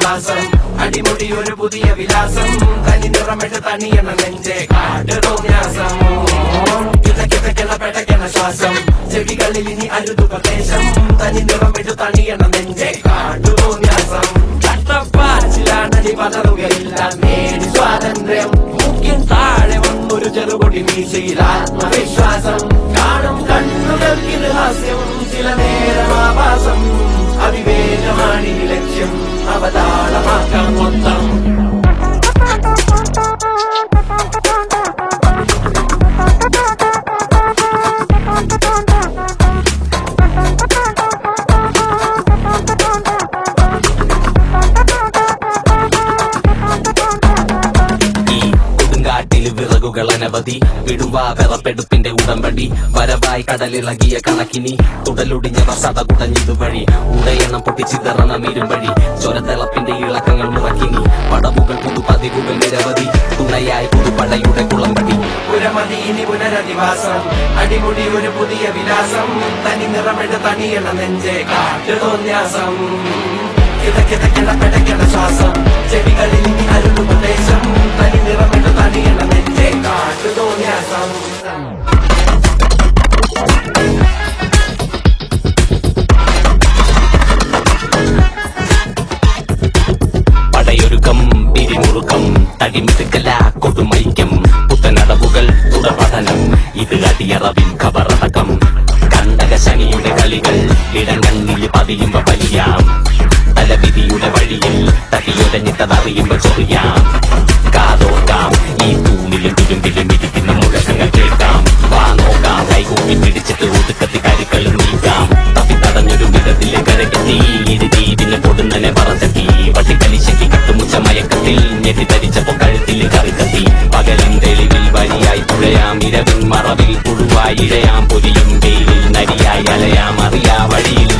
ശ്വാസം അടിമുടി ഒരു പുതിയ വിലാസം തനി നിറമിട്ട് തണിയണ നെഞ്ചെ കാട്ട് തോന്യാസം കിതക്കിതക്കെന്ന പെട്ടക്കെന്ന ശ്വാസം ചെവികളിൽ ഇനി അരുതുപദേശം തനി നിറമിട്ട് തണിയണ നെഞ്ചെ കാട്ടു തോന്യാസം കട്ടപ്പാച്ചിലാണടി പതറുകയില്ല നേടി സ്വാതന്ത്ര്യം മുഖ്യൻ താഴെ വന്നൊരു ചെറുപൊടി മീശയിൽ ആത്മവിശ്വാസം കാണും കണ്ണുകൾക്കിത് ഹാസ്യം ചില നേരം ആഭാസം അവിവേകമാണ് ഈ ലക്ഷ്യം അവതാളമാക്കാം മൊത്തം ഈ കൊടുങ്കാട്ടിൽ വിറകുകൾ അനവധി വിടുവാ വിറപ്പെടുപ്പിന്റെ ഉടമ്പടി വരവായി കടലിളകിയ കണക്കിനി തുടലൊടിഞ്ഞവർ സത കുടഞ്ഞിതുവഴി ഉടയണം പൊട്ടിച്ചിതറണം ഇരുമ്പഴി ചൊരത്തിളപ്പിന്റെ ഇളക്കങ്ങൾ മുറക്കിനി പടവുകൾ പുതുപതിവുകൾ നിരവധി തുണയായി പുതുപടയുടെ കുളമ്പടി പുരമതി ഇനി പുനരധിവാസം അടിമുടി ഒരു പുതിയ വിലാസം തനി നിറമിട്ട് തണിയണ നെഞ്ചെ കാട്ടു തോന്യാസം കിതക്കിതക്കിട പെടക്കിട ശ്വാസം ചെവികളിൽ ഇനി അരുളുപദേശം തനി നിറമിട്ട് തണിയണ നെഞ്ചെ കാട്ടു തോന്യാസം പടയൊരുക്കം പിരിമുറുക്കം തടിമിടുക്കല കൊടുമൈക്കം പുത്തനടവുകൾ തുടപഠനം ഇത് അടിയറവിൻ ഖബറടക്കം കണ്ടക ശനിയുടെ കളികൾ ഇടങ്കണ്ണിൽ പതിയുമ്പോ വലിയാം തലവിധിയുടെ വഴിയിൽ തടിയുടഞ്ഞിട്ടതറിയുമ്പോ ചൊറിയാം കാതോർക്കാം ഈ തൂണിലും തുരുമ്പിലും ഇരിക്കുന്ന മുഴക്കങ്ങൾ കേൾക്കാം വാ നോക്കാം കൈകൂപ്പി പിടിച്ചിട്ട് ഒതുക്കത്തി കരുക്കളും നീക്കാം തപ്പി തടഞ്ഞൊരു വിധത്തിലെ കരകെത്തി ഇരുതീവിനെ പൊടുന്നനെ പറച്ചെത്തി വട്ടിപ്പലിശയ്ക്ക് കട്ടുമുച്ച മയക്കത്തിൽ ഞെട്ടി ധരിച്ചപ്പോ കഴുത്തിൽ കറിക്കത്തി പകലും തെളിവിൽ വഴിയായി തുഴയാം ഇരവിൻ മറവിൽ പുഴുവായി ഇഴയാം പൊരിയും വെയിലിൽ നരിയായി അലയാം അറിയാ വഴിയിൽ